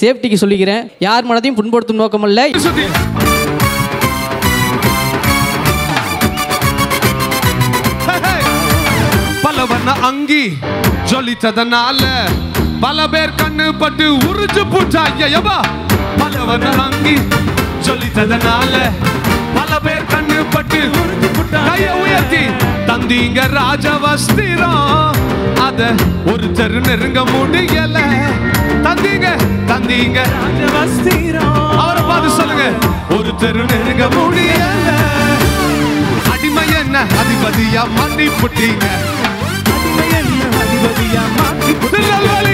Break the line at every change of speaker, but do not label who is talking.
சேஃப்டிக்கு சொல்லிக்கிறேன் யார் மனதையும் புண்படுத்தும் நோக்கமல்ல
சுத்தி ஹே, ஹே. பலவண்ண அங்கி ஜொலித்ததனால பல பேர் கண்ணு பட்டு உறிஞ்சு பூச்சாங்க எவா பலவண்ண அங்கி ஜொலித்ததனால பல பேர் கண்ணு பட்டு உறிஞ்சு கைய உயர்த்தி தந்தீங்க ராஜவஸ்திரம் அத ஒருத்தர் நெருங்க முடியல தந்தீங்க தந்தீங்க அவரை பார்த்து சொல்லுங்க ஒருத்தர் நெருங்க முடியல அடிமை என்ன அதிபதியா மன்னி புட்டீங்க திருநெல்வேலி